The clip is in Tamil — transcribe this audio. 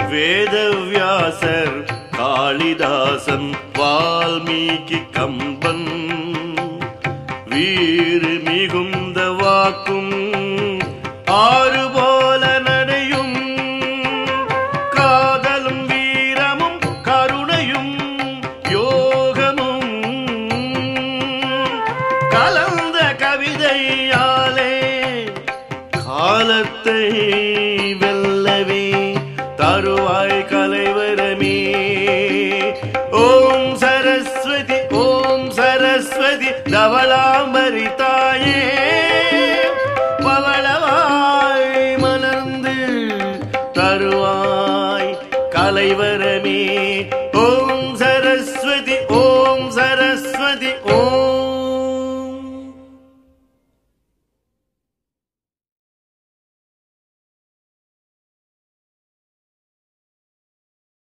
வேதவியாசர் காளிதாசன் வால்மீகி கம்பன் வீறு மிகுந்த வாக்கும் ஆறு போல நடையும் காதலும் வீரமும் கருணையும் யோகமும் கலந்த கவிதையாலே காலத்தை வெல்லவே தருவாய் கலைவரமே ஓம் சரஸ்வதி ஓம் சரஸ்வதி தவளாம்பரி தாயே பவளவாய் மலர்ந்து தருவாய் கலைவரமே